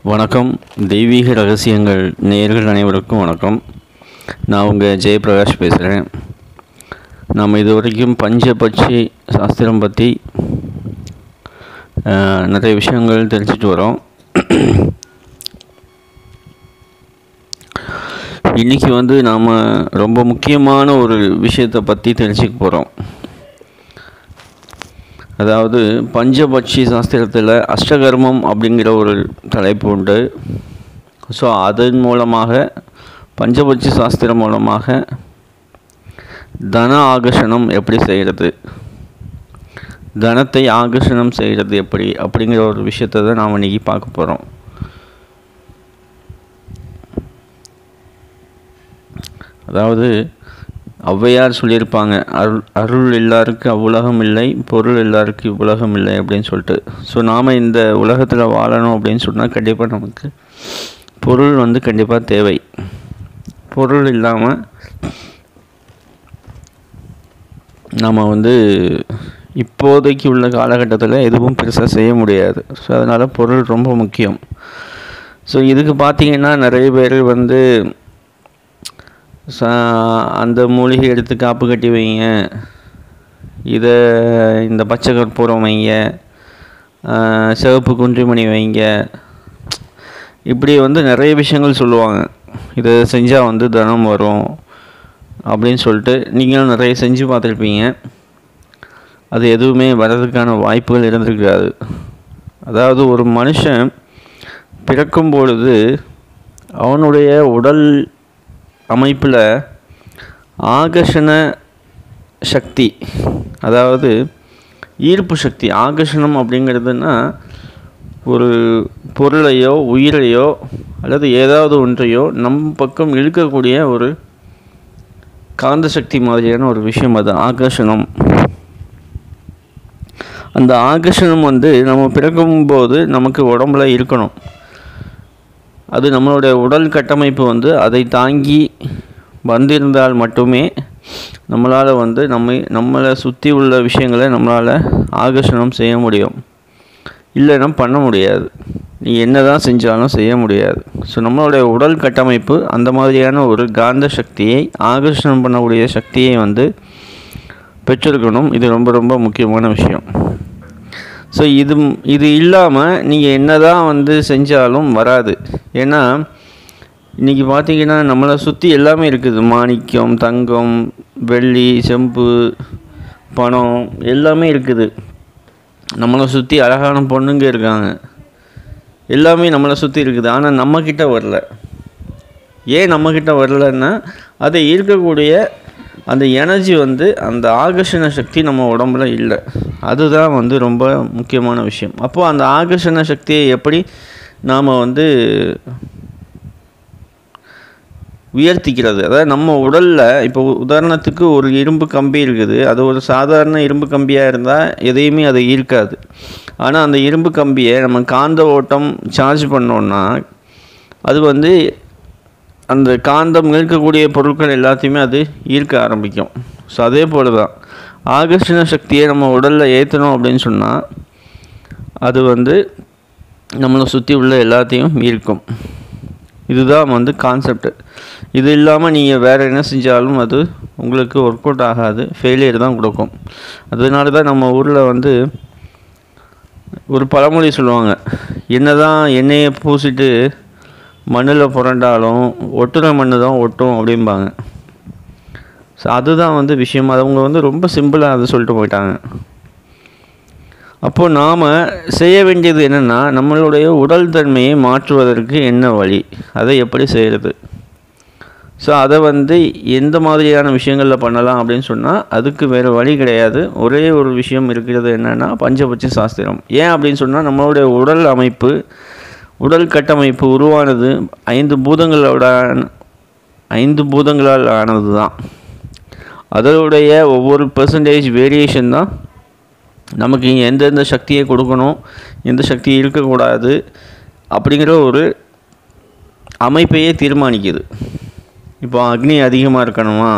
வணக்கம் தெய்வீக ரகசியங்கள் நேயர்கள் அனைவருக்கும் வணக்கம் நான் உங்கள் ஜெயபிரகாஷ் பேசுகிறேன் நாம் இது வரைக்கும் பஞ்சபட்சி சாஸ்திரம் பற்றி அஹ், நிறைய விஷயங்கள் தெரிஞ்சுட்டு வரோம் இன்றைக்கி வந்து நாம் ரொம்ப முக்கியமான ஒரு விஷயத்தை பற்றி தெரிஞ்சுக்க போகிறோம் அதாவது பஞ்சபட்சி சாஸ்திரத்தில் அஷ்டகர்மம் அப்படிங்கிற ஒரு தலைப்பு உண்டு ஸோ அதன் மூலமாக பஞ்சபட்சி சாஸ்திரம் மூலமாக தன ஆகர்ஷணம் எப்படி செய்கிறது தனத்தை ஆகர்ஷணம் செய்கிறது எப்படி அப்படிங்கிற ஒரு விஷயத்தை தான் நாம் இன்றைக்கி பார்க்க போகிறோம் அதாவது ஔவையார் சொல்லியிருப்பாங்க அருள் அருள் எல்லாருக்கு அவ்வுலகம் இல்லை பொருள் எல்லாருக்கு இவ்வுலகம் இல்லை அப்படின்னு சொல்லிட்டு ஸோ நாம் இந்த உலகத்தில் வாழணும் அப்படின்னு சொன்னால் கண்டிப்பாக நமக்கு பொருள் வந்து கண்டிப்பாக தேவை பொருள் இல்லாமல் நம்ம வந்து இப்போதைக்கு உள்ள காலகட்டத்தில் எதுவும் பெருசாக செய்ய முடியாது ஸோ அதனால் பொருள் ரொம்ப முக்கியம் ஸோ இதுக்கு பார்த்தீங்கன்னா நிறைய பேர் வந்து ச அந்த மூலிகை எடுத்து காப்பு கட்டி வைங்க இதை இந்த பச்சை கற்பூரம் வைங்க ஆஹ் சிவப்பு குன்றிமணி வைங்க இப்படி வந்து நிறைய விஷயங்கள் சொல்லுவாங்க இதை செஞ்சால் வந்து தனம் வரும் அப்படின்னு சொல்லிட்டு நீங்களும் நிறைய செஞ்சு பார்த்துருப்பீங்க அது எதுவுமே வர்றதுக்கான வாய்ப்புகள் இருந்திருக்காது அதாவது ஒரு மனுஷன் பிறக்கும் பொழுது அவனுடைய உடல் அமைப்பில் ஆகர்ஷண சக்தி அதாவது ஈர்ப்பு சக்தி ஆகர்ஷணம் அப்படிங்கிறதுனா ஒரு பொருளையோ உயிரையோ அல்லது ஏதாவது ஒன்றையோ நம் பக்கம் இழுக்கக்கூடிய ஒரு காந்த சக்தி மாதிரியான ஒரு விஷயம் அது ஆகர்ஷணம் அந்த ஆகர்ஷணம் வந்து நம்ம பிறக்கும்போது நமக்கு உடம்புல இருக்கணும் அது நம்மளுடைய உடல் கட்டமைப்பு வந்து அதை தாங்கி வந்திருந்தால் மட்டுமே நம்மளால் வந்து நம்மை நம்மளை சுற்றி உள்ள விஷயங்களை நம்மளால் ஆகர்ஷணம் செய்ய முடியும் இல்லைன்னா பண்ண முடியாது நீ என்ன தான் செஞ்சாலும் செய்ய முடியாது ஸோ நம்மளுடைய உடல் கட்டமைப்பு அந்த மாதிரியான ஒரு காந்த சக்தியை ஆகர்ஷணம் பண்ணக்கூடிய சக்தியை வந்து பெற்றிருக்கணும் இது ரொம்ப ரொம்ப முக்கியமான விஷயம் ஸோ இது இது இல்லாமல் நீங்கள் என்ன தான் வந்து செஞ்சாலும் வராது ஏன்னா இன்றைக்கி பார்த்தீங்கன்னா நம்மளை சுற்றி எல்லாமே இருக்குது மாணிக்கம் தங்கம் வெள்ளி செம்பு பணம் எல்லாமே இருக்குது நம்மளை சுற்றி அழகான பொண்ணுங்க இருக்காங்க எல்லாமே நம்மளை சுற்றி இருக்குது ஆனால் நம்மக்கிட்ட வரல ஏன் நம்மக்கிட்ட வரலன்னா அதை ஈர்க்கக்கூடிய அந்த எனர்ஜி வந்து அந்த ஆகர்ஷண சக்தி நம்ம உடம்புல இல்லை அதுதான் வந்து ரொம்ப முக்கியமான விஷயம் அப்போது அந்த ஆகர்ஷண சக்தியை எப்படி நாம் வந்து உயர்த்திக்கிறது அதாவது நம்ம உடலில் இப்போ உதாரணத்துக்கு ஒரு இரும்பு கம்பி இருக்குது அது ஒரு சாதாரண இரும்பு கம்பியாக இருந்தால் எதையுமே அதை ஈர்க்காது ஆனால் அந்த இரும்பு கம்பியை நம்ம காந்த ஓட்டம் சார்ஜ் பண்ணோன்னா அது வந்து அந்த காந்தம் இருக்கக்கூடிய பொருட்கள் எல்லாத்தையுமே அது ஈர்க்க ஆரம்பிக்கும் ஸோ அதே போல் தான் ஆகர்ஷண சக்தியை நம்ம உடலில் ஏற்றணும் அப்படின்னு சொன்னால் அது வந்து நம்மளை சுற்றி உள்ள எல்லாத்தையும் ஈர்க்கும் இதுதான் வந்து கான்செப்ட் இது இல்லாமல் நீங்கள் வேறு என்ன செஞ்சாலும் அது உங்களுக்கு ஒர்க் அவுட் ஆகாது ஃபெயிலியர் தான் கொடுக்கும் அதனால தான் நம்ம ஊரில் வந்து ஒரு பழமொழி சொல்லுவாங்க என்ன தான் எண்ணெயை பூசிட்டு மண்ணில் புரண்டாலும் ஒட்டுற மண்ணு தான் ஒட்டும் அப்படிம்பாங்க ஸோ அதுதான் வந்து விஷயம் அவங்க வந்து ரொம்ப சிம்பிளாக அதை சொல்லிட்டு போயிட்டாங்க அப்போது நாம் செய்ய வேண்டியது என்னென்னா நம்மளுடைய உடல் தன்மையை மாற்றுவதற்கு என்ன வழி அதை எப்படி செய்கிறது ஸோ அதை வந்து எந்த மாதிரியான விஷயங்களில் பண்ணலாம் அப்படின்னு சொன்னால் அதுக்கு வேறு வழி கிடையாது ஒரே ஒரு விஷயம் இருக்கிறது என்னென்னா பஞ்சபட்ச சாஸ்திரம் ஏன் அப்படின்னு சொன்னால் நம்மளுடைய உடல் அமைப்பு உடல் கட்டமைப்பு உருவானது ஐந்து பூதங்களோட ஐந்து பூதங்களால் ஆனது தான் அதனுடைய ஒவ்வொரு பெர்சன்டேஜ் வேரியேஷன் தான் நமக்கு எந்தெந்த சக்தியை கொடுக்கணும் எந்த சக்தி இருக்கக்கூடாது அப்படிங்கிற ஒரு அமைப்பையே தீர்மானிக்குது இப்போ அக்னி அதிகமாக இருக்கணுமா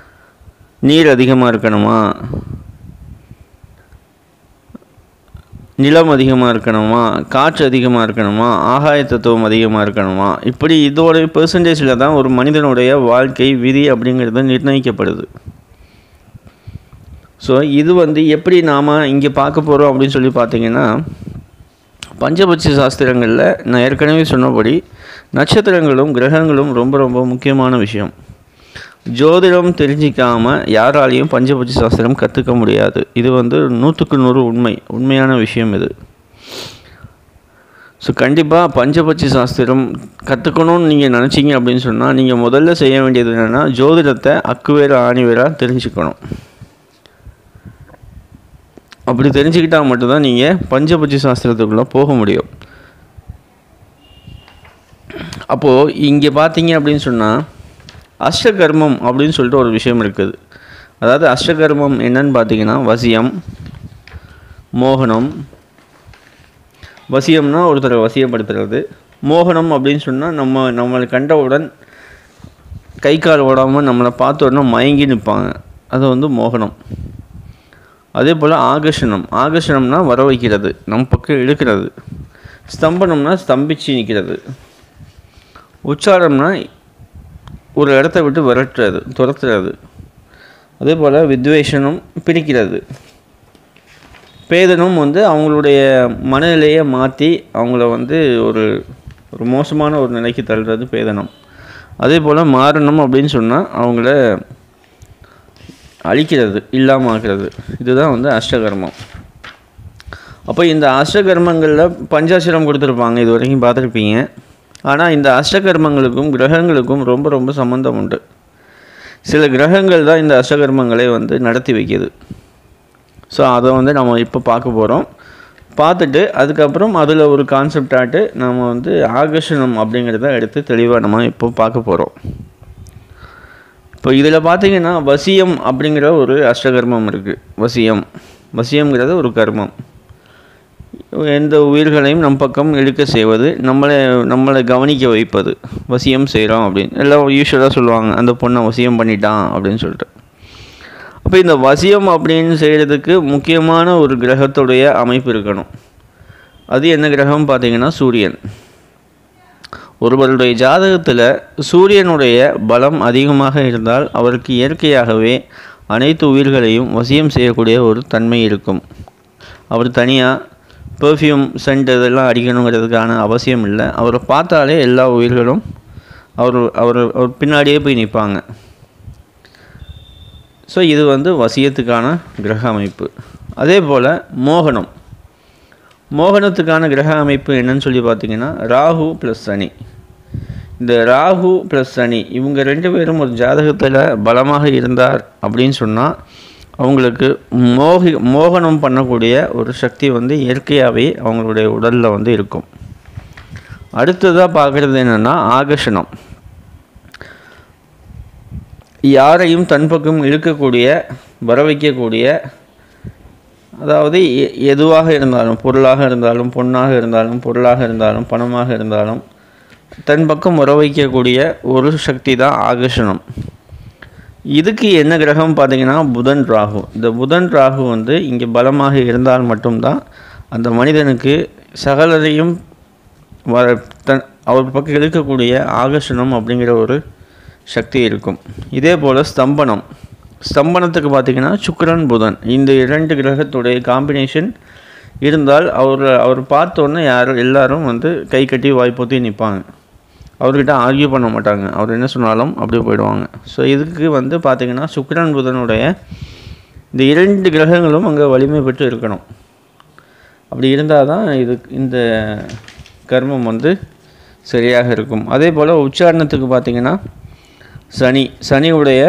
நீர் அதிகமாக இருக்கணுமா நிலம் அதிகமாக இருக்கணுமா காற்று அதிகமாக இருக்கணுமா ஆகாய தத்துவம் அதிகமாக இருக்கணுமா இப்படி இதோடைய பெர்சன்டேஜில் தான் ஒரு மனிதனுடைய வாழ்க்கை விதி அப்படிங்கிறது நிர்ணயிக்கப்படுது ஸோ இது வந்து எப்படி நாம் இங்கே பார்க்க போகிறோம் அப்படின்னு சொல்லி பார்த்தீங்கன்னா பஞ்சபட்சி சாஸ்திரங்களில் நான் ஏற்கனவே சொன்னபடி நட்சத்திரங்களும் கிரகங்களும் ரொம்ப ரொம்ப முக்கியமான விஷயம் ஜோதிடம் தெரிஞ்சிக்காமல் யாராலையும் பஞ்சபட்சி சாஸ்திரம் கற்றுக்க முடியாது இது வந்து நூற்றுக்கு நூறு உண்மை உண்மையான விஷயம் இது ஸோ கண்டிப்பாக பஞ்சபட்சி சாஸ்திரம் கற்றுக்கணும்னு நீங்கள் நினச்சிங்க அப்படின்னு சொன்னால் நீங்கள் முதல்ல செய்ய வேண்டியது என்னென்னா ஜோதிடத்தை அக்குவேர ஆணிவேராக தெரிஞ்சுக்கணும் அப்படி தெரிஞ்சுக்கிட்டால் மட்டும்தான் நீங்கள் பஞ்சபட்சி சாஸ்திரத்துக்குள்ளே போக முடியும் அப்போது இங்கே பார்த்தீங்க அப்படின்னு சொன்னால் அஷ்டகர்மம் அப்படின்னு சொல்லிட்டு ஒரு விஷயம் இருக்குது அதாவது அஷ்டகர்மம் என்னன்னு பார்த்தீங்கன்னா வசியம் மோகனம் வசியம்னா ஒருத்தரை வசியப்படுத்துறது மோகனம் அப்படின்னு சொன்னால் நம்ம நம்மளை கண்டவுடன் கை கால் ஓடாமல் நம்மளை பார்த்த உடனே மயங்கி நிற்பாங்க அது வந்து மோகனம் அதே போல் ஆகர்ஷணம் ஆகர்ஷணம்னா வர வைக்கிறது நம்ம பக்கம் இழுக்கிறது ஸ்தம்பனம்னா ஸ்தம்பிச்சு நிற்கிறது உச்சாரம்னா ஒரு இடத்த விட்டு விரட்டுறது துரத்துறது அதே போல் வித்வேஷனும் பிரிக்கிறது பேதனும் வந்து அவங்களுடைய மனநிலையை மாற்றி அவங்கள வந்து ஒரு ஒரு மோசமான ஒரு நிலைக்கு தள்ளுறது பேதனம் அதே போல் மாறணும் அப்படின்னு சொன்னால் அவங்கள அழிக்கிறது இல்லாமல் ஆக்கிறது இதுதான் வந்து அஷ்டகர்மம் அப்போ இந்த அஷ்டகர்மங்களில் பஞ்சாட்சரம் கொடுத்துருப்பாங்க இது வரைக்கும் பார்த்துருப்பீங்க ஆனால் இந்த அஷ்டகர்மங்களுக்கும் கிரகங்களுக்கும் ரொம்ப ரொம்ப சம்மந்தம் உண்டு சில கிரகங்கள் தான் இந்த அஷ்டகர்மங்களை வந்து நடத்தி வைக்கிது ஸோ அதை வந்து நம்ம இப்போ பார்க்க போகிறோம் பார்த்துட்டு அதுக்கப்புறம் அதில் ஒரு கான்செப்ட் ஆட்டு நம்ம வந்து ஆகர்ஷணம் அப்படிங்கிறத எடுத்து தெளிவாக நம்ம இப்போ பார்க்க போகிறோம் இப்போ இதில் பார்த்தீங்கன்னா வசியம் அப்படிங்கிற ஒரு அஷ்டகர்மம் இருக்குது வசியம் வசியம்ங்கிறது ஒரு கர்மம் எந்த உயிர்களையும் நம் பக்கம் இழுக்க செய்வது நம்மளை நம்மளை கவனிக்க வைப்பது வசியம் செய்கிறோம் அப்படின்னு எல்லாம் யூஸ்வலாக சொல்லுவாங்க அந்த பொண்ணை வசியம் பண்ணிட்டான் அப்படின்னு சொல்லிட்டு அப்போ இந்த வசியம் அப்படின்னு செய்கிறதுக்கு முக்கியமான ஒரு கிரகத்துடைய அமைப்பு இருக்கணும் அது என்ன கிரகம் பார்த்தீங்கன்னா சூரியன் ஒருவருடைய ஜாதகத்தில் சூரியனுடைய பலம் அதிகமாக இருந்தால் அவருக்கு இயற்கையாகவே அனைத்து உயிர்களையும் வசியம் செய்யக்கூடிய ஒரு தன்மை இருக்கும் அவர் தனியாக பெர்ஃப்யூம் சென்ட் இதெல்லாம் அடிக்கணுங்கிறதுக்கான அவசியம் இல்லை அவரை பார்த்தாலே எல்லா உயிர்களும் அவர் அவர் அவர் பின்னாடியே போய் நிற்பாங்க ஸோ இது வந்து வசியத்துக்கான கிரக அமைப்பு அதே போல் மோகனம் மோகனத்துக்கான கிரக அமைப்பு என்னன்னு சொல்லி பார்த்தீங்கன்னா ராகு ப்ளஸ் சனி இந்த ராகு ப்ளஸ் சனி இவங்க ரெண்டு பேரும் ஒரு ஜாதகத்தில் பலமாக இருந்தார் அப்படின்னு சொன்னால் அவங்களுக்கு மோகி மோகனம் பண்ணக்கூடிய ஒரு சக்தி வந்து இயற்கையாகவே அவங்களுடைய உடலில் வந்து இருக்கும் அடுத்ததாக பார்க்குறது என்னென்னா ஆகர்ஷணம் யாரையும் தன் பக்கம் இழுக்கக்கூடிய வர வைக்கக்கூடிய அதாவது எ- எதுவாக இருந்தாலும் பொருளாக இருந்தாலும் பொண்ணாக இருந்தாலும் பொருளாக இருந்தாலும் பணமாக இருந்தாலும் தன் பக்கம் வர வைக்கக்கூடிய ஒரு சக்தி தான் ஆகர்ஷணம் இதுக்கு என்ன கிரகம் பார்த்தீங்கன்னா புதன் ராகு இந்த புதன் ராகு வந்து இங்கே பலமாக இருந்தால் மட்டும்தான் அந்த மனிதனுக்கு சகலரையும் வர தன் அவர் பக்கம் இருக்கக்கூடிய ஆகர்ஷணம் அப்படிங்கிற ஒரு சக்தி இருக்கும் இதே போல் ஸ்தம்பனம் ஸ்தம்பனத்துக்கு பார்த்தீங்கன்னா சுக்கிரன் புதன் இந்த இரண்டு கிரகத்துடைய காம்பினேஷன் இருந்தால் அவர் அவர் பார்த்த உடனே யாரும் எல்லாரும் வந்து கை கட்டி வாய்ப்பொத்தி நிற்பாங்க அவர்கிட்ட ஆர்கியூ பண்ண மாட்டாங்க அவர் என்ன சொன்னாலும் அப்படியே போயிடுவாங்க ஸோ இதுக்கு வந்து பார்த்திங்கன்னா சுக்கிரன் புதனுடைய இந்த இரண்டு கிரகங்களும் அங்கே வலிமை பெற்று இருக்கணும் அப்படி இருந்தால் தான் இது இந்த கர்மம் வந்து சரியாக இருக்கும் அதே போல் உச்சாரணத்துக்கு பார்த்திங்கன்னா சனி சனியுடைய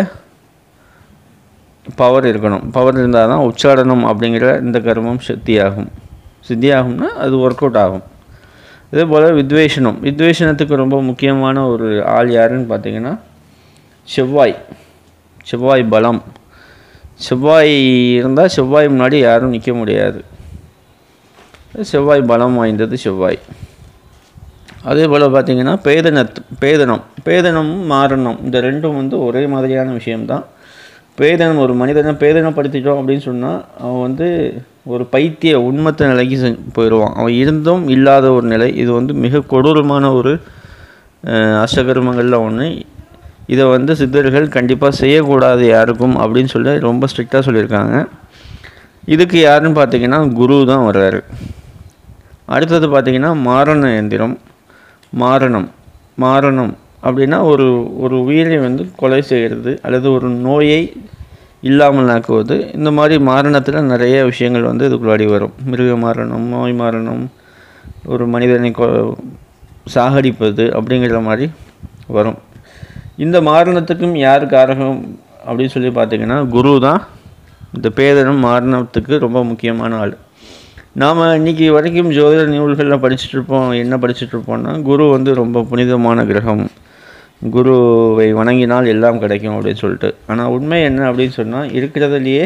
பவர் இருக்கணும் பவர் இருந்தால் தான் உச்சாரணம் அப்படிங்கிற இந்த கர்மம் சித்தியாகும் சித்தியாகும்னா அது ஒர்க் அவுட் ஆகும் இதே போல் வித்வேஷனம் வித்வேஷனத்துக்கு ரொம்ப முக்கியமான ஒரு ஆள் யாருன்னு பார்த்தீங்கன்னா செவ்வாய் செவ்வாய் பலம் செவ்வாய் இருந்தால் செவ்வாய் முன்னாடி யாரும் நிற்க முடியாது செவ்வாய் பலம் வாய்ந்தது செவ்வாய் அதே போல் பார்த்தீங்கன்னா பேதனத் பேதனம் பேதனமும் மாரணம் இந்த ரெண்டும் வந்து ஒரே மாதிரியான விஷயம்தான் பேதனம் ஒரு மனிதனை பேதனப்படுத்திட்டோம் அப்படின்னு சொன்னால் அவன் வந்து ஒரு பைத்திய உண்மத்த நிலைக்கு செ- போயிடுவான் அவன் இருந்தும் இல்லாத ஒரு நிலை இது வந்து மிக கொடூரமான ஒரு அஹ், அஷ்டகர்மங்களில் ஒன்று இதை வந்து சித்தர்கள் கண்டிப்பாக செய்யக்கூடாது யாருக்கும் அப்படின்னு சொல்லி ரொம்ப ஸ்ட்ரிக்டாக சொல்லியிருக்காங்க இதுக்கு யாருன்னு பார்த்தீங்கன்னா குரு தான் வர்றாரு அடுத்தது பார்த்தீங்கன்னா மாரண எந்திரம் மாரணம் மாரணம் அப்படின்னா ஒரு ஒரு உயிரை வந்து கொலை செய்கிறது அல்லது ஒரு நோயை இல்லாமல் ஆக்குவது இந்த மாதிரி மாரணத்தில் நிறைய விஷயங்கள் வந்து இதுக்குள்ளாடி வரும் மிருக மாரணம் நோய் மாரணம் ஒரு மனிதனை கொ சாகடிப்பது அப்படிங்கிற மாதிரி வரும் இந்த மாரணத்துக்கும் யார் காரகம் அப்படின்னு சொல்லி பார்த்தீங்கன்னா குரு தான் இந்த பேதனம் மாரணத்துக்கு ரொம்ப முக்கியமான ஆள் நாம் இன்னைக்கு வரைக்கும் ஜோதிட நூல்களில் படிச்சுட்டு இருப்போம் என்ன படிச்சுட்டு இருப்போம்னா குரு வந்து ரொம்ப புனிதமான கிரகம் குருவை வணங்கினால் எல்லாம் கிடைக்கும் அப்படின்னு சொல்லிட்டு ஆனால் உண்மை என்ன அப்படின்னு சொன்னால் இருக்கிறதுலையே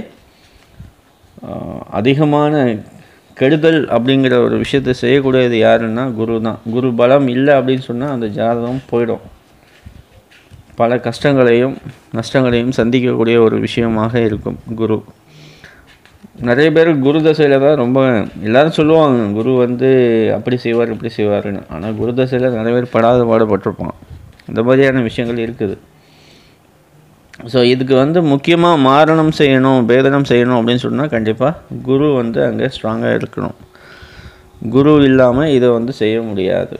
ஆஹ், அதிகமான கெடுதல் அப்படிங்கிற ஒரு விஷயத்தை செய்யக்கூடியது யாருன்னா குரு தான் குரு பலம் இல்லை அப்படின்னு சொன்னால் அந்த ஜாதகம் போயிடும் பல கஷ்டங்களையும் நஷ்டங்களையும் சந்திக்கக்கூடிய ஒரு விஷயமாக இருக்கும் குரு நிறைய பேர் குரு தசையில் தான் ரொம்ப எல்லாரும் சொல்லுவாங்க குரு வந்து அப்படி செய்வார் இப்படி செய்வாருன்னு ஆனால் குரு தசையில் நிறைய பேர் படாத பாடுபட்டிருப்பான் இந்த மாதிரியான விஷயங்கள் இருக்குது ஸோ இதுக்கு வந்து முக்கியமாக மாரணம் செய்யணும் பேதனம் செய்யணும் அப்படின்னு சொன்னால் கண்டிப்பாக குரு வந்து அங்கே ஸ்ட்ராங்காக இருக்கணும் குரு இல்லாமல் இதை வந்து செய்ய முடியாது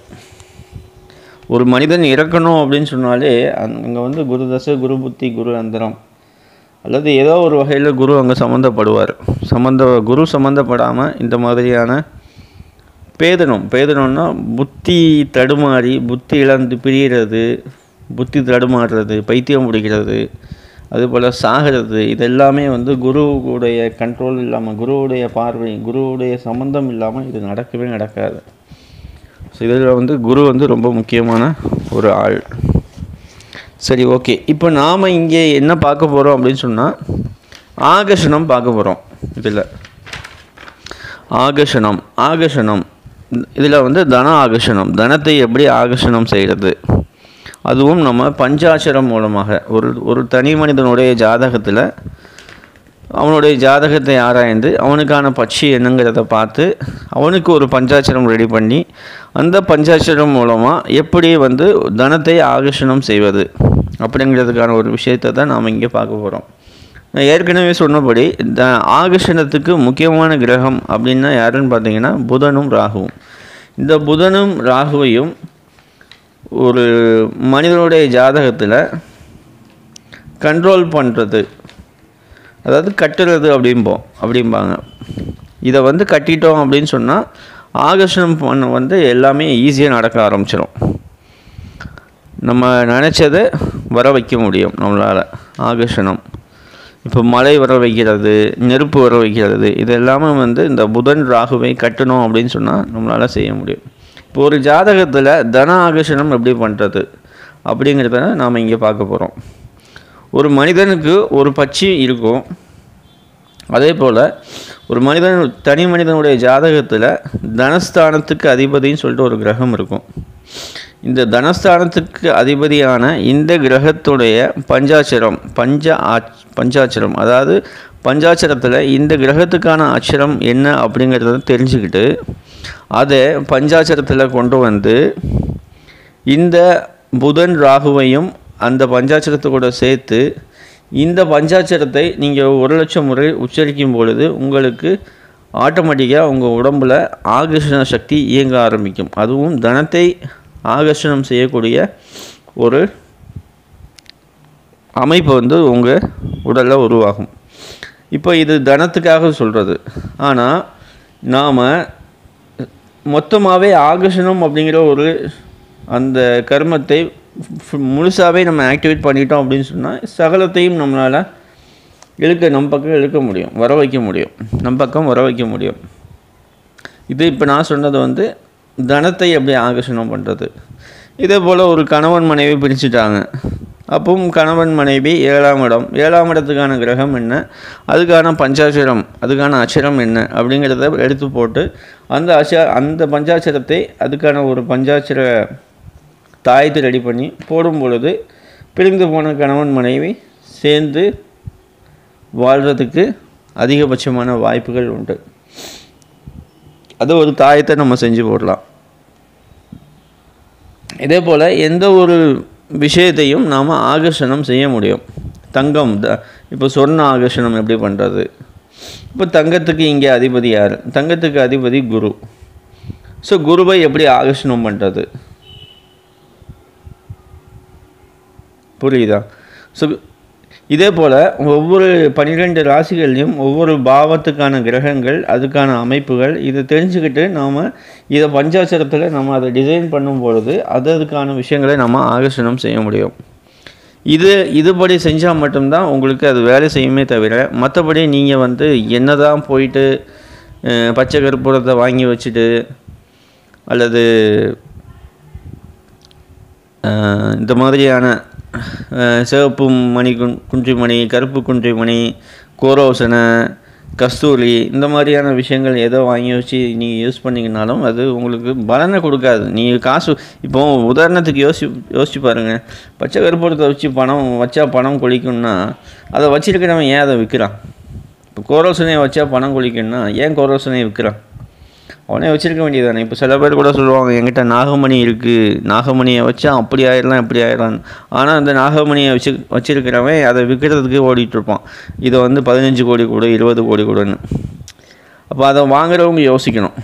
ஒரு மனிதன் இறக்கணும் அப்படின்னு சொன்னாலே அங்கே வந்து குரு தசை குரு புத்தி குரு அந்தரம் அல்லது ஏதோ ஒரு வகையில் குரு அங்கே சம்மந்தப்படுவார் சம்மந்த குரு சம்மந்தப்படாமல் இந்த மாதிரியான பேதனம் பேதனம்னா புத்தி தடுமாறி புத்தி இழந்து பிரிகிறது புத்தி தடுமாறுறது பைத்தியம் பிடிக்கிறது அதுபோல் சாகிறது இதெல்லாமே வந்து குருவுடைய கண்ட்ரோல் இல்லாமல் குருவுடைய பார்வை குருவுடைய சம்மந்தம் இல்லாமல் இது நடக்கவே நடக்காது ஸோ இதில் வந்து குரு வந்து ரொம்ப முக்கியமான ஒரு ஆள் சரி ஓகே இப்போ நாம் இங்கே என்ன பார்க்க போகிறோம் அப்படின்னு சொன்னால் ஆகர்ஷணம் பார்க்க போகிறோம் இதில் ஆகர்ஷணம் ஆகர்ஷணம் இதில் வந்து தன ஆகர்ஷணம் தனத்தை எப்படி ஆகர்ஷணம் செய்கிறது அதுவும் நம்ம பஞ்சாட்சரம் மூலமாக ஒரு ஒரு தனி மனிதனுடைய ஜாதகத்தில் அவனுடைய ஜாதகத்தை ஆராய்ந்து அவனுக்கான பட்சி என்னங்கிறத பார்த்து அவனுக்கு ஒரு பஞ்சாட்சரம் ரெடி பண்ணி அந்த பஞ்சாட்சரம் மூலமாக எப்படி வந்து தனத்தை ஆகர்ஷணம் செய்வது அப்படிங்கிறதுக்கான ஒரு விஷயத்தை தான் நாம் இங்கே பார்க்க போகிறோம் நான் ஏற்கனவே சொன்னபடி த ஆகர்ஷணத்துக்கு முக்கியமான கிரகம் அப்படின்னா யாருன்னு பார்த்தீங்கன்னா புதனும் ராகுவும் இந்த புதனும் ராகுவையும் ஒரு மனிதனுடைய ஜாதகத்தில் கண்ட்ரோல் பண்ணுறது அதாவது கட்டுறது அப்படிம்போம் அப்படிம்பாங்க இதை வந்து கட்டிட்டோம் அப்படின்னு சொன்னால் ஆகர்ஷணம் பண்ண வந்து எல்லாமே ஈஸியாக நடக்க ஆரம்பிச்சிடும் நம்ம நினச்சதை வர வைக்க முடியும் நம்மளால் ஆகர்ஷணம் இப்போ மழை வர வைக்கிறது நெருப்பு வர வைக்கிறது இது எல்லாமே வந்து இந்த புதன் ராகுவை கட்டணும் அப்படின்னு சொன்னால் நம்மளால் செய்ய முடியும் இப்போ ஒரு ஜாதகத்தில் தன ஆகர்ஷணம் எப்படி பண்ணுறது அப்படிங்கிறத நாம் இங்கே பார்க்க போகிறோம் ஒரு மனிதனுக்கு ஒரு பட்சி இருக்கும் அதே போல் ஒரு மனிதன் தனி மனிதனுடைய ஜாதகத்தில் தனஸ்தானத்துக்கு அதிபதின்னு சொல்லிட்டு ஒரு கிரகம் இருக்கும் இந்த தனஸ்தானத்துக்கு அதிபதியான இந்த கிரகத்துடைய பஞ்சாட்சரம் பஞ்ச ஆச் பஞ்சாட்சரம் அதாவது பஞ்சாட்சரத்தில் இந்த கிரகத்துக்கான அட்சரம் என்ன அப்படிங்கிறத தெரிஞ்சுக்கிட்டு அதை பஞ்சாட்சரத்தில் கொண்டு வந்து இந்த புதன் ராகுவையும் அந்த பஞ்சாட்சரத்தை கூட சேர்த்து இந்த பஞ்சாட்சரத்தை நீங்கள் ஒரு லட்சம் முறை உச்சரிக்கும் பொழுது உங்களுக்கு ஆட்டோமேட்டிக்காக உங்கள் உடம்பில் ஆகர்ஷண சக்தி இயங்க ஆரம்பிக்கும் அதுவும் தனத்தை ஆகர்ஷணம் செய்யக்கூடிய ஒரு அமைப்பு வந்து உங்கள் உடலில் உருவாகும் இப்போ இது தனத்துக்காக சொல்கிறது ஆனால் நாம் மொத்தமாகவே ஆகர்ஷணம் அப்படிங்கிற ஒரு அந்த கர்மத்தை முழுசாகவே நம்ம ஆக்டிவேட் பண்ணிட்டோம் அப்படின்னு சொன்னால் சகலத்தையும் நம்மளால் இழுக்க நம் பக்கம் இழுக்க முடியும் வர வைக்க முடியும் நம் பக்கம் வர வைக்க முடியும் இது இப்போ நான் சொன்னது வந்து தனத்தை எப்படி ஆகர்ஷணம் பண்ணுறது இதே போல் ஒரு கணவன் மனைவி பிரிச்சுட்டாங்க அப்பவும் கணவன் மனைவி ஏழாம் இடம் ஏழாம் இடத்துக்கான கிரகம் என்ன அதுக்கான பஞ்சாட்சரம் அதுக்கான அச்சரம் என்ன அப்படிங்கிறத எடுத்து போட்டு அந்த அச்ச அந்த பஞ்சாட்சரத்தை அதுக்கான ஒரு பஞ்சாட்சர தாயத்தை ரெடி பண்ணி போடும் பொழுது பிரிந்து போன கணவன் மனைவி சேர்ந்து வாழ்கிறதுக்கு அதிகபட்சமான வாய்ப்புகள் உண்டு அது ஒரு தாயத்தை நம்ம செஞ்சு போடலாம் இதே போல் எந்த ஒரு விஷயத்தையும் நாம் ஆகர்ஷணம் செய்ய முடியும் தங்கம் த இப்போ சொர்ண ஆகர்ஷணம் எப்படி பண்ணுறது இப்போ தங்கத்துக்கு இங்கே அதிபதி யார் தங்கத்துக்கு அதிபதி குரு ஸோ குருவை எப்படி ஆகர்ஷணம் பண்ணுறது புரியுதா ஸோ இதே போல் ஒவ்வொரு பன்னிரெண்டு ராசிகள்லையும் ஒவ்வொரு பாவத்துக்கான கிரகங்கள் அதுக்கான அமைப்புகள் இதை தெரிஞ்சுக்கிட்டு நாம் இதை பஞ்சாட்சரத்தில் நம்ம அதை டிசைன் பண்ணும் பொழுது அது அதுக்கான விஷயங்களை நம்ம ஆகர்ஷணம் செய்ய முடியும் இது இதுபடி செஞ்சால் மட்டும்தான் உங்களுக்கு அது வேலை செய்யுமே தவிர மற்றபடி நீங்கள் வந்து என்ன தான் போயிட்டு அஹ், பச்சை கற்பூரத்தை வாங்கி வச்சுட்டு அல்லது அஹ், இந்த மாதிரியான அஹ், சிவப்பு மணி குன் குன்றிமணி கருப்பு குன்றிமணி கோரோசனை கஸ்தூரி இந்த மாதிரியான விஷயங்கள் ஏதோ வாங்கி வச்சு நீங்கள் யூஸ் பண்ணிங்கனாலும் அது உங்களுக்கு பலனை கொடுக்காது நீங்கள் காசு இப்போ உதாரணத்துக்கு யோசி யோசிச்சு பாருங்கள் பச்சை கருப்பூரத்தை வச்சு பணம் வச்சா பணம் கொளிக்கும்னா அதை வச்சிருக்கிறவன் ஏன் அதை விற்கிறான் இப்போ கோரோசனையை வச்சா பணம் கொளிக்கும்னா ஏன் கோரோசனையை விற்கிறான் அவனே வச்சிருக்க வேண்டியதானே இப்போ சில பேர் கூட சொல்லுவாங்க என்கிட்ட நாகமணி இருக்குது நாகமணியை வச்சா அப்படி ஆயிடலாம் இப்படி ஆயிடலாம் ஆனால் அந்த நாகமணியை வச்சு வச்சிருக்கிறவன் அதை விற்கிறதுக்கு ஓடிட்டு இருப்பான் இதை வந்து பதினஞ்சு கோடி கூட இருபது கோடி கூடன்னு அப்போ அதை வாங்குறவங்க யோசிக்கணும்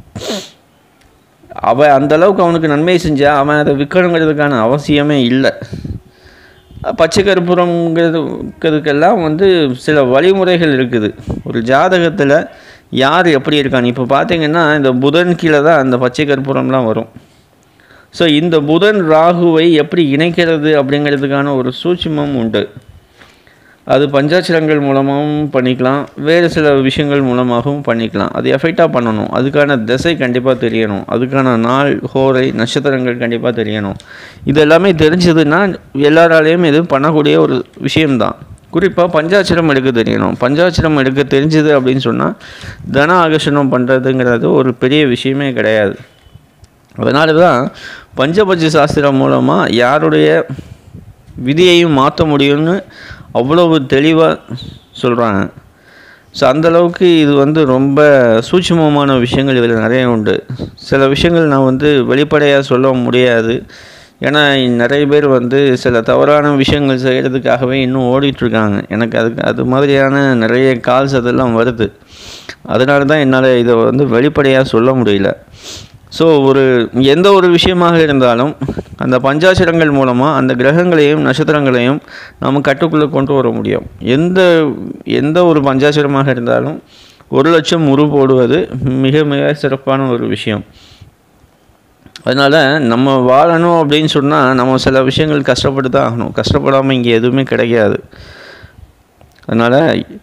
அவன் அந்த அளவுக்கு அவனுக்கு நன்மை செஞ்சால் அவன் அதை விற்கணுங்கிறதுக்கான அவசியமே இல்லை பச்சை கற்பூரங்கிறதுக்கெல்லாம் வந்து சில வழிமுறைகள் இருக்குது ஒரு ஜாதகத்தில் யார் எப்படி இருக்கான்னு இப்போ பார்த்தீங்கன்னா இந்த புதன் கீழே தான் அந்த பச்சை கற்பூரம்லாம் வரும் ஸோ இந்த புதன் ராகுவை எப்படி இணைக்கிறது அப்படிங்கிறதுக்கான ஒரு சூட்சுமம் உண்டு அது பஞ்சாட்சரங்கள் மூலமாகவும் பண்ணிக்கலாம் வேறு சில விஷயங்கள் மூலமாகவும் பண்ணிக்கலாம் அது எஃபெக்டாக பண்ணணும் அதுக்கான திசை கண்டிப்பாக தெரியணும் அதுக்கான நாள் ஹோரை நட்சத்திரங்கள் கண்டிப்பாக தெரியணும் இது எல்லாமே தெரிஞ்சதுன்னா எல்லாராலையும் இது பண்ணக்கூடிய ஒரு விஷயம்தான் குறிப்பாக பஞ்சாட்சரம் எடுக்க தெரியணும் பஞ்சாட்சரம் எடுக்க தெரிஞ்சது அப்படின்னு சொன்னால் தன ஆகர்ஷணம் பண்ணுறதுங்கிறது ஒரு பெரிய விஷயமே கிடையாது அதனால தான் பஞ்சபட்ச சாஸ்திரம் மூலமாக யாருடைய விதியையும் மாற்ற முடியும்னு அவ்வளவு தெளிவாக சொல்கிறாங்க ஸோ அந்தளவுக்கு இது வந்து ரொம்ப சூட்சுமமான விஷயங்கள் இதில் நிறைய உண்டு சில விஷயங்கள் நான் வந்து வெளிப்படையாக சொல்ல முடியாது ஏன்னா நிறைய பேர் வந்து சில தவறான விஷயங்கள் செய்கிறதுக்காகவே இன்னும் ஓடிட்டுருக்காங்க எனக்கு அதுக்கு அது மாதிரியான நிறைய கால்ஸ் அதெல்லாம் வருது அதனால தான் என்னால் இதை வந்து வெளிப்படையாக சொல்ல முடியல ஸோ ஒரு எந்த ஒரு விஷயமாக இருந்தாலும் அந்த பஞ்சாட்சரங்கள் மூலமாக அந்த கிரகங்களையும் நட்சத்திரங்களையும் நம்ம கட்டுக்குள்ளே கொண்டு வர முடியும் எந்த எந்த ஒரு பஞ்சாட்சரமாக இருந்தாலும் ஒரு லட்சம் உரு போடுவது மிக மிக சிறப்பான ஒரு விஷயம் அதனால் நம்ம வாழணும் அப்படின்னு சொன்னால் நம்ம சில விஷயங்கள் கஷ்டப்பட்டு தான் ஆகணும் கஷ்டப்படாமல் இங்கே எதுவுமே கிடைக்காது அதனால்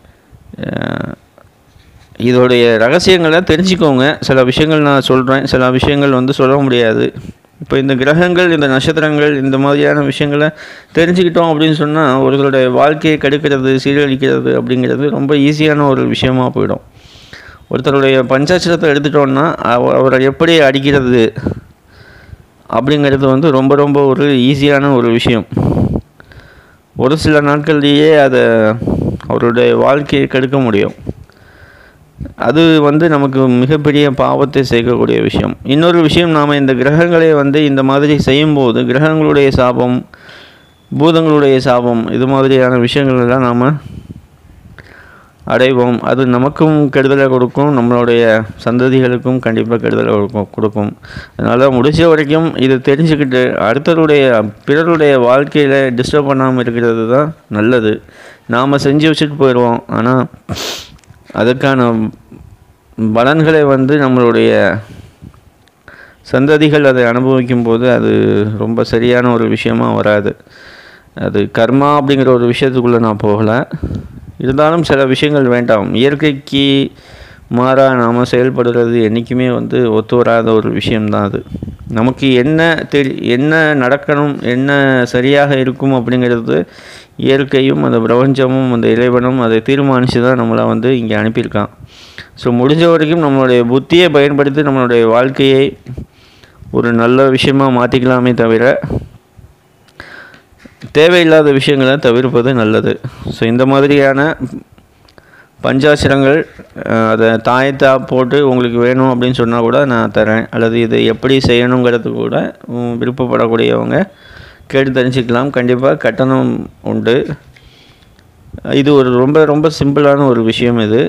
இதோடைய ரகசியங்களை தெரிஞ்சுக்கோங்க சில விஷயங்கள் நான் சொல்கிறேன் சில விஷயங்கள் வந்து சொல்ல முடியாது இப்போ இந்த கிரகங்கள் இந்த நட்சத்திரங்கள் இந்த மாதிரியான விஷயங்களை தெரிஞ்சுக்கிட்டோம் அப்படின்னு சொன்னால் ஒருத்தருடைய வாழ்க்கையை கெடுக்கிறது சீரழிக்கிறது அப்படிங்கிறது ரொம்ப ஈஸியான ஒரு விஷயமா போயிடும் ஒருத்தருடைய பஞ்சாட்சரத்தை எடுத்துட்டோன்னா அவ அவரை எப்படி அடிக்கிறது அப்படிங்கிறது வந்து ரொம்ப ரொம்ப ஒரு ஈஸியான ஒரு விஷயம் ஒரு சில நாட்கள்லேயே அதை அவருடைய வாழ்க்கையை கெடுக்க முடியும் அது வந்து நமக்கு மிகப்பெரிய பாவத்தை சேர்க்கக்கூடிய விஷயம் இன்னொரு விஷயம் நாம் இந்த கிரகங்களை வந்து இந்த மாதிரி செய்யும்போது கிரகங்களுடைய சாபம் பூதங்களுடைய சாபம் இது மாதிரியான விஷயங்கள் எல்லாம் நாம் அடைவோம் அது நமக்கும் கெடுதலை கொடுக்கும் நம்மளுடைய சந்ததிகளுக்கும் கண்டிப்பாக கெடுதலை கொடுக்கும் கொடுக்கும் அதனால் முடிஞ்ச வரைக்கும் இதை தெரிஞ்சுக்கிட்டு அடுத்தருடைய பிறருடைய வாழ்க்கையில் டிஸ்டர்ப் பண்ணாமல் இருக்கிறது தான் நல்லது நாம் செஞ்சு வச்சுட்டு போயிடுவோம் ஆனால் அதுக்கான பலன்களை வந்து நம்மளுடைய சந்ததிகள் அதை அனுபவிக்கும் போது அது ரொம்ப சரியான ஒரு விஷயமா வராது அது கர்மா அப்படிங்கிற ஒரு விஷயத்துக்குள்ளே நான் போகலை இருந்தாலும் சில விஷயங்கள் வேண்டாம் இயற்கைக்கு மாறாக நாம் செயல்படுறது என்றைக்குமே வந்து ஒத்து வராத ஒரு விஷயம்தான் அது நமக்கு என்ன தெரி என்ன நடக்கணும் என்ன சரியாக இருக்கும் அப்படிங்கிறது இயற்கையும் அந்த பிரபஞ்சமும் அந்த இறைவனும் அதை தீர்மானித்து தான் நம்மளை வந்து இங்கே அனுப்பியிருக்கான் ஸோ முடிஞ்ச வரைக்கும் நம்மளுடைய புத்தியை பயன்படுத்தி நம்மளுடைய வாழ்க்கையை ஒரு நல்ல விஷயமாக மாற்றிக்கலாமே தவிர தேவையில்லாத விஷயங்களை தவிர்ப்பது நல்லது ஸோ இந்த மாதிரியான பஞ்சாட்சரங்கள் அஹ், அதை தாயத்தா போட்டு உங்களுக்கு வேணும் அப்படின்னு சொன்னால் கூட நான் தரேன் அல்லது இது எப்படி செய்யணுங்கிறது கூட உம், விருப்பப்படக்கூடியவங்க கேட்டு தெரிஞ்சுக்கலாம் கண்டிப்பாக கட்டணம் உண்டு இது ஒரு ரொம்ப ரொம்ப சிம்பிளான ஒரு விஷயம் இது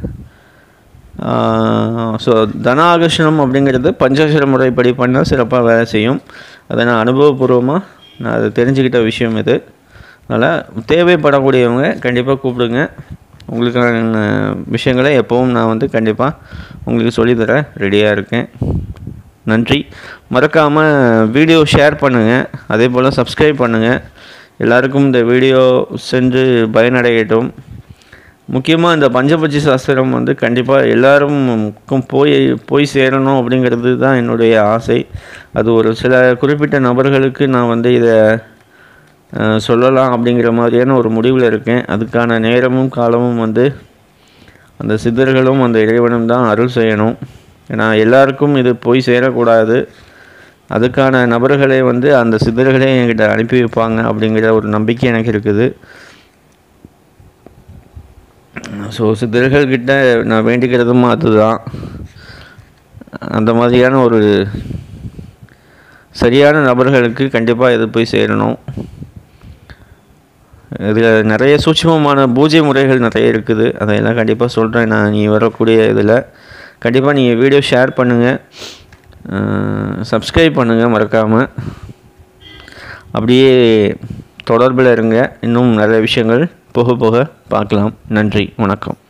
ஸோ தன ஆகர்ஷணம் அப்படிங்கிறது பஞ்சாட்சர முறைப்படி பண்ணால் சிறப்பாக வேலை செய்யும் அதை நான் அனுபவபூர்வமாக நான் அதை தெரிஞ்சுக்கிட்ட விஷயம் இது அதனால் தேவைப்படக்கூடியவங்க கண்டிப்பாக கூப்பிடுங்க உங்களுக்கான விஷயங்களை எப்போவும் நான் வந்து கண்டிப்பாக உங்களுக்கு சொல்லித்தரேன் ரெடியாக இருக்கேன் நன்றி மறக்காமல் வீடியோ ஷேர் பண்ணுங்கள் அதே போல் சப்ஸ்கிரைப் பண்ணுங்கள் எல்லாருக்கும் இந்த வீடியோ சென்று பயனடையட்டும் முக்கியமாக இந்த பஞ்சபட்சி சாஸ்திரம் வந்து கண்டிப்பாக எல்லாருக்கும் போய் போய் சேரணும் அப்படிங்கிறது தான் என்னுடைய ஆசை அது ஒரு சில குறிப்பிட்ட நபர்களுக்கு நான் வந்து இதை அஹ், சொல்லலாம் அப்படிங்கிற மாதிரியான ஒரு முடிவில் இருக்கேன் அதுக்கான நேரமும் காலமும் வந்து அந்த சித்தர்களும் அந்த இறைவனும் தான் அருள் செய்யணும் ஏன்னா எல்லாருக்கும் இது போய் சேரக்கூடாது அதுக்கான நபர்களை வந்து அந்த சித்தர்களே என்கிட்ட அனுப்பி வைப்பாங்க அப்படிங்கிற ஒரு நம்பிக்கை எனக்கு இருக்குது ஸோ சித்தர்கள்கிட்ட நான் வேண்டிக்கிறதும் அதுதான் அந்த மாதிரியான ஒரு சரியான நபர்களுக்கு கண்டிப்பாக இது போய் சேரணும் இதில் நிறைய சூட்சமமான பூஜை முறைகள் நிறைய இருக்குது அதையெல்லாம் கண்டிப்பாக சொல்கிறேன் நான் நீ வரக்கூடிய இதில் கண்டிப்பாக நீங்கள் வீடியோ ஷேர் பண்ணுங்கள் சப்ஸ்கிரைப் பண்ணுங்கள் மறக்காமல் அப்படியே தொடர்பில் இருங்க இன்னும் நிறைய விஷயங்கள் போக போக பார்க்கலாம் நன்றி வணக்கம்